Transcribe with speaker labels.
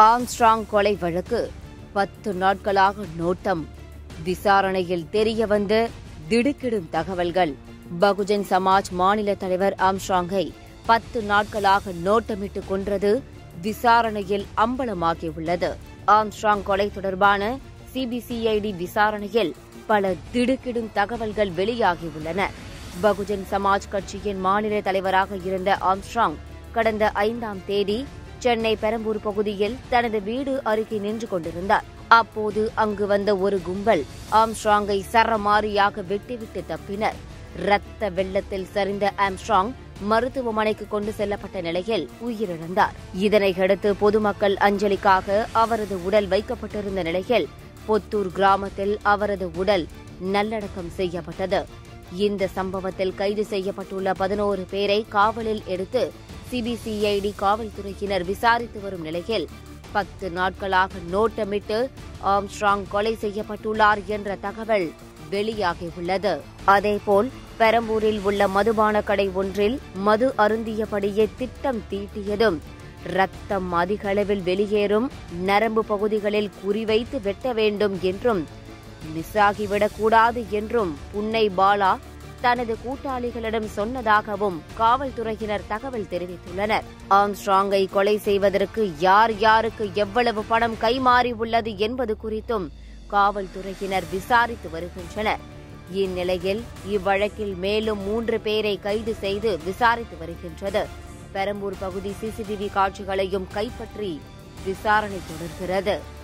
Speaker 1: Armstrong கொலை வழக்கு பத்து நாட்களாக நோட்டம் விசாரணையில் தெரிய வந்த திடுக்கிடும் தகவல்கள் பகுஜன் சமாஜ் மாநில தலைவர் ஆம்ஸ்ட்ராங்கை பத்து நாட்களாக நோட்டமிட்டு கொன்றது விசாரணையில் அம்பலமாகியுள்ளது ஆம்ஸ்ட்ராங் கொலை தொடர்பான சிபிசிஐடி விசாரணையில் பல திடுக்கிடும் தகவல்கள் வெளியாகியுள்ளன பகுஜன் சமாஜ் கட்சியின் மாநில தலைவராக இருந்த ஆம்ஸ்ட்ராங் கடந்த ஐந்தாம் தேதி சென்னை பெரம்பூர் பகுதியில் தனது வீடு அருகே நின்று கொண்டிருந்தார் அப்போது அங்கு வந்த ஒரு கும்பல் ஆம்ஸ்ட்ராங்கை சரமாரியாக வெட்டிவிட்டு தப்பினர் ரத்த வெள்ளத்தில் சரிந்த ஆம்ஸ்ட்ராங் மருத்துவமனைக்கு கொண்டு செல்லப்பட்ட நிலையில் உயிரிழந்தார் இதனையடுத்து பொதுமக்கள் அஞ்சலிக்காக அவரது உடல் வைக்கப்பட்டிருந்த நிலையில் பொத்தூர் கிராமத்தில் அவரது உடல் நல்லடக்கம் செய்யப்பட்டது இந்த சம்பவத்தில் கைது செய்யப்பட்டுள்ள பதினோரு பேரை காவலில் எடுத்து சிபிசிஐடி காவல்துறையினர் விசாரித்து வரும் நிலையில் பத்து நாட்களாக நோட்டமிட்டு ஆம்ஸ்ட்ராங் கொலை செய்யப்பட்டுள்ளார் என்ற தகவல் வெளியாகியுள்ளது அதேபோல் பெரம்பூரில் உள்ள மதுபான கடை ஒன்றில் மது அருந்தியபடியே திட்டம் தீட்டியதும் ரத்தம் அதிக அளவில் வெளியேறும் நரம்பு பகுதிகளில் குறிவைத்து வெட்ட வேண்டும் என்றும் மிஸ் ஆகிவிடக்கூடாது என்றும் புன்னை பாலா தனது கூட்டாளிகளிடம் சொன்னதாகவும் காவல்துறையினர் தகவல் தெரிவித்துள்ளனர் ஆம்ஸ்ட்ராங்கை கொலை செய்வதற்கு யார் யாருக்கு எவ்வளவு பணம் கைமாறி உள்ளது என்பது குறித்தும் காவல்துறையினர் விசாரித்து வருகின்றனர் இந்நிலையில் இவ்வழக்கில் மேலும் மூன்று பேரை கைது செய்து விசாரித்து வருகின்றது பெரம்பூர் பகுதி சிசிடிவி காட்சிகளையும் கைப்பற்றி விசாரணை தொடர்கிறது